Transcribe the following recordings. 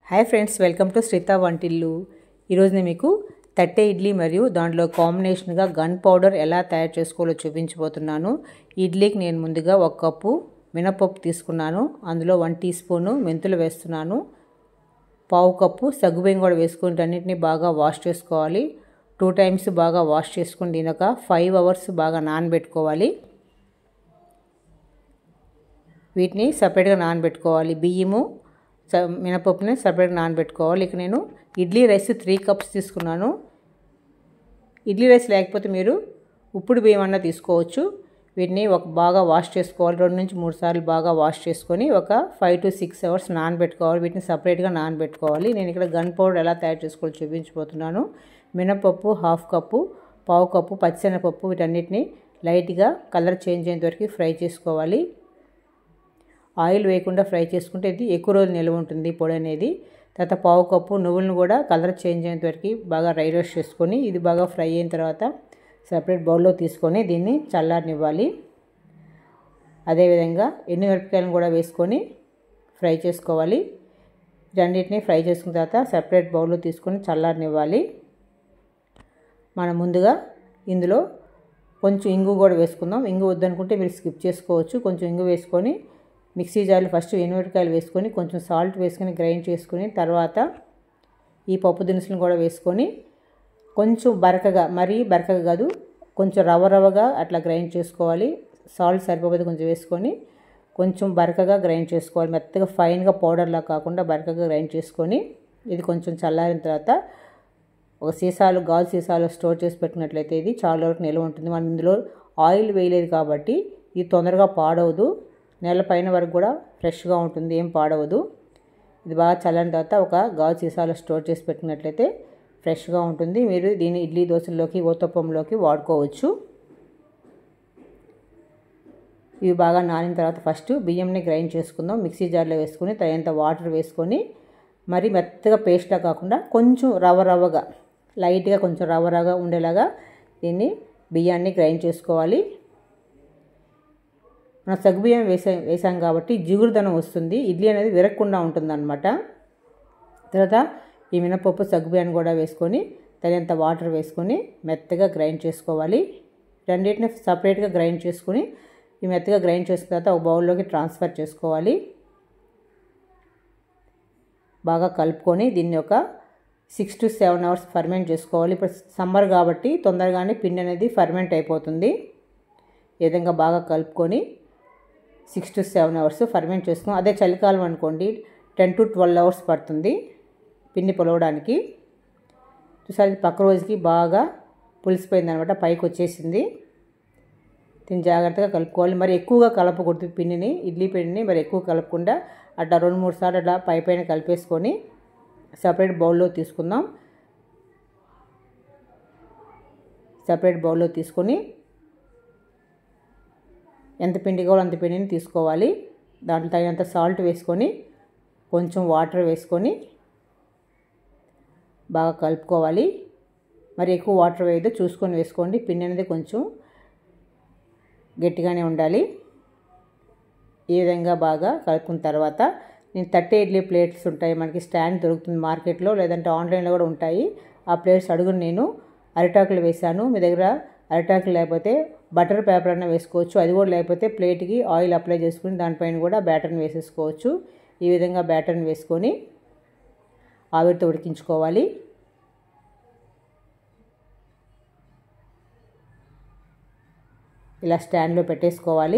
hi friends welcome to Sritha వంటిల్లు ఈరోజు నేను మీకు తట్టె ఇడ్లీ మరియు దాంట్లో కాంబినేషన్గా గన్ పౌడర్ ఎలా తయారు చేసుకోవాలో చూపించబోతున్నాను ఇడ్లీకి నేను ముందుగా ఒక కప్పు మినపప్పు తీసుకున్నాను అందులో వన్ టీ స్పూను మెంతులు వేస్తున్నాను పావు కప్పు సగ్గుబియ్యం కూడా వేసుకుని అన్నింటినీ బాగా వాష్ చేసుకోవాలి టూ టైమ్స్ బాగా వాష్ చేసుకుని దీని ఒక ఫైవ్ అవర్స్ బాగా నానబెట్టుకోవాలి వీటిని సపరేట్గా నానబెట్టుకోవాలి బియ్యము మినపప్పుని సపరేట్గా నానబెట్టుకోవాలి ఇక నేను ఇడ్లీ రైస్ త్రీ కప్స్ తీసుకున్నాను ఇడ్లీ రైస్ లేకపోతే మీరు ఉప్పుడు బియ్యం అన్న తీసుకోవచ్చు వీటిని ఒక బాగా వాష్ చేసుకోవాలి రెండు నుంచి మూడు సార్లు బాగా వాష్ చేసుకొని ఒక ఫైవ్ టు సిక్స్ అవర్స్ నానబెట్టుకోవాలి వీటిని సపరేట్గా నానబెట్టుకోవాలి నేను ఇక్కడ గన్ పౌడర్ ఎలా తయారు చేసుకోవాలో చూపించబోతున్నాను మినపప్పు హాఫ్ కప్పు పావు కప్పు పచ్చిశనగపప్పు వీటన్నిటిని లైట్గా కలర్ చేంజ్ అయ్యేంత వరకు ఫ్రై చేసుకోవాలి ఆయిల్ వేయకుండా ఫ్రై చేసుకుంటే ఇది ఎక్కువ రోజులు నిల్వ ఉంటుంది పొడి అనేది తర్వాత పావు కప్పు నువ్వులను కూడా కలర్ చేంజ్ అయ్యేంత వరకు బాగా డ్రై రోస్ట్ చేసుకొని ఇది బాగా ఫ్రై అయిన తర్వాత సపరేట్ బౌల్లో తీసుకొని దీన్ని చల్లారనివ్వాలి అదేవిధంగా ఎండు మిరపకాయలను కూడా వేసుకొని ఫ్రై చేసుకోవాలి రెండింటిని ఫ్రై చేసుకున్న తర్వాత సపరేట్ బౌల్లో తీసుకొని చల్లారనివ్వాలి మనం ముందుగా ఇందులో కొంచెం ఇంగు కూడా వేసుకుందాం ఇంగు వద్దనుకుంటే మీరు స్కిప్ చేసుకోవచ్చు కొంచెం ఇంగు వేసుకొని మిక్సీ జార్లో ఫస్ట్ ఎనిమిరకాయలు వేసుకొని కొంచెం సాల్ట్ వేసుకొని గ్రైండ్ చేసుకొని తర్వాత ఈ పప్పు దినుసులను కూడా వేసుకొని కొంచెం బరకగా మరీ బరకగా కాదు కొంచెం రవ్వ రవ్వగా అట్లా గ్రైండ్ చేసుకోవాలి సాల్ట్ సరిపోతే కొంచెం వేసుకొని కొంచెం బరకగా గ్రైండ్ చేసుకోవాలి మెత్తగా ఫైన్గా పౌడర్లా కాకుండా బరకగా గ్రైండ్ చేసుకొని ఇది కొంచెం చల్లారిన తర్వాత ఒక సీసాలు గాజు సీసాలో స్టోర్ చేసి పెట్టినట్లయితే ఇది చాలా వరకు నిల్వ ఉంటుంది మనం ఇందులో ఆయిల్ వేయలేదు కాబట్టి ఇది తొందరగా పాడవదు నెల పైన వరకు కూడా ఫ్రెష్గా ఉంటుంది ఏం పాడవదు ఇది బాగా చల్లని తర్వాత ఒక గాజు సీసాలో స్టోర్ చేసి పెట్టినట్లయితే ఫ్రెష్గా ఉంటుంది మీరు దీన్ని ఇడ్లీ దోశల్లోకి ఓతప్పంలోకి వాడుకోవచ్చు ఇవి బాగా నానిన తర్వాత ఫస్ట్ బియ్యంని గ్రైండ్ చేసుకుందాం మిక్సీ జార్లో వేసుకొని తగినంత వాటర్ వేసుకొని మరి మెత్తగా పేస్ట్లా కాకుండా కొంచెం రవ్వ రవ్వగా లైట్గా కొంచెం రవ్వ రవ్వగా ఉండేలాగా దీన్ని బియ్యాన్ని గ్రైండ్ చేసుకోవాలి మనం సగ్గుబియ్యం వేసా వేసాం కాబట్టి జిగురుదనం వస్తుంది ఇడ్లీ అనేది విరగకుండా ఉంటుందన్నమాట తర్వాత ఈ మినపప్పు సగ్గుబియ్యాన్ని కూడా వేసుకొని తగినంత వాటర్ వేసుకొని మెత్తగా గ్రైండ్ చేసుకోవాలి రెండింటిని సపరేట్గా గ్రైండ్ చేసుకొని ఈ మెత్తగా గ్రైండ్ చేసిన తర్వాత ఒక బౌల్లోకి ట్రాన్స్ఫర్ చేసుకోవాలి బాగా కలుపుకొని దీన్ని ఒక six to seven hours ferment చేసుకోవాలి ఇప్పుడు సమ్మర్ కాబట్టి తొందరగానే పిండి అనేది ఫర్మెంట్ అయిపోతుంది ఈ విధంగా బాగా కలుపుకొని six to seven hours ferment చేసుకున్నాం అదే చలికాలం అనుకోండి టెన్ టు ట్వెల్వ్ అవర్స్ పడుతుంది పిండి పొలవడానికి చూసారి పక్క రోజుకి బాగా పులిసిపోయింది అనమాట పైకి వచ్చేసింది దీన్ని జాగ్రత్తగా కలుపుకోవాలి మరి ఎక్కువగా కలపకూడదు పిండిని ఇడ్లీ పిండిని మరి ఎక్కువ కలపకుండా అట్లా రెండు మూడు సార్లు అట్లా పై పైన కలిపేసుకొని సపరేట్ బౌల్లో తీసుకుందాం సపరేట్ బౌల్లో తీసుకొని ఎంత పిండి కావాలో అంత పిండిని తీసుకోవాలి దాంట్లో తగినంత సాల్ట్ వేసుకొని కొంచెం వాటర్ వేసుకొని బాగా కలుపుకోవాలి మరి ఎక్కువ వాటర్ వేయదు చూసుకొని వేసుకోండి పిండి అనేది కొంచెం గట్టిగానే ఉండాలి ఈ విధంగా బాగా కలుపుకున్న తర్వాత నేను థర్టీ ఇడ్లీ ప్లేట్స్ ఉంటాయి మనకి స్టాండ్ దొరుకుతుంది మార్కెట్లో లేదంటే ఆన్లైన్లో కూడా ఉంటాయి ఆ ప్లేట్స్ అడుగుని నేను అరిటాకులు వేశాను మీ దగ్గర అరిటాకులు లేకపోతే బటర్ పేపర్ అన్న వేసుకోవచ్చు అది కూడా లేకపోతే ప్లేట్కి ఆయిల్ అప్లై చేసుకుని దానిపైన కూడా బ్యాటర్ని వేసేసుకోవచ్చు ఈ విధంగా బ్యాటర్ని వేసుకొని ఆవిరితో ఉడికించుకోవాలి ఇలా స్టాండ్లో పెట్టేసుకోవాలి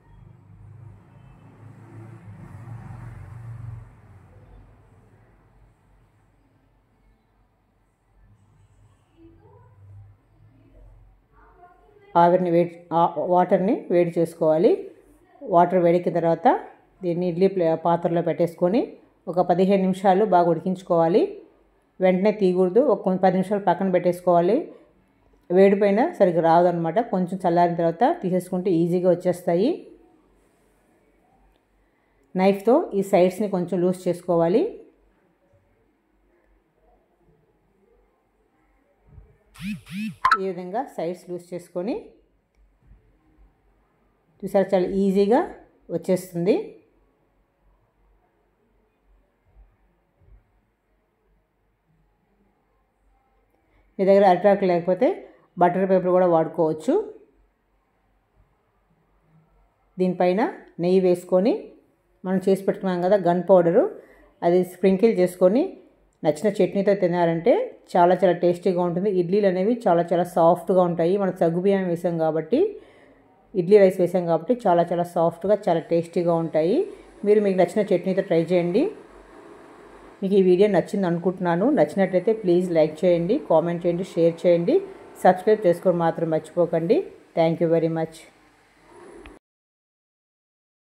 ఆవిరిని వేడి వాటర్ని వేడి చేసుకోవాలి వాటర్ వేడికిన తర్వాత దీన్ని ఇడ్లీ పాత్రలో పెట్టేసుకొని ఒక పదిహేను నిమిషాలు బాగా ఉడికించుకోవాలి వెంటనే తీయకూడదు ఒక పది నిమిషాలు పక్కన పెట్టేసుకోవాలి వేడిపైన సరిగ్గా రాదనమాట కొంచెం చల్లారిన తర్వాత తీసేసుకుంటే ఈజీగా వచ్చేస్తాయి నైఫ్తో ఈ సైడ్స్ని కొంచెం లూజ్ చేసుకోవాలి ఈ విధంగా సైడ్స్ లూజ్ చేసుకొని చూసారు చాలా ఈజీగా వచ్చేస్తుంది మీ దగ్గర అరిటాకు లేకపోతే బటర్ పేపర్ కూడా వాడుకోవచ్చు దీనిపైన నెయ్యి వేసుకొని మనం చేసి పెట్టుకున్నాం కదా గన్ పౌడరు అది స్ప్రింకిల్ చేసుకొని నచ్చిన చట్నీతో తినారంటే చాలా చాలా టేస్టీగా ఉంటుంది ఇడ్లీలు అనేవి చాలా చాలా సాఫ్ట్గా ఉంటాయి మనం సగ్గుబియ్యం వేసాం కాబట్టి ఇడ్లీ రైస్ వేసాం కాబట్టి చాలా చాలా సాఫ్ట్గా చాలా టేస్టీగా ఉంటాయి మీరు మీకు నచ్చిన చట్నీతో ట్రై చేయండి మీకు ఈ వీడియో నచ్చింది అనుకుంటున్నాను నచ్చినట్లయితే ప్లీజ్ లైక్ చేయండి కామెంట్ చేయండి షేర్ చేయండి సబ్స్క్రైబ్ చేసుకోవడం మాత్రం మర్చిపోకండి థ్యాంక్ యూ వెరీ మచ్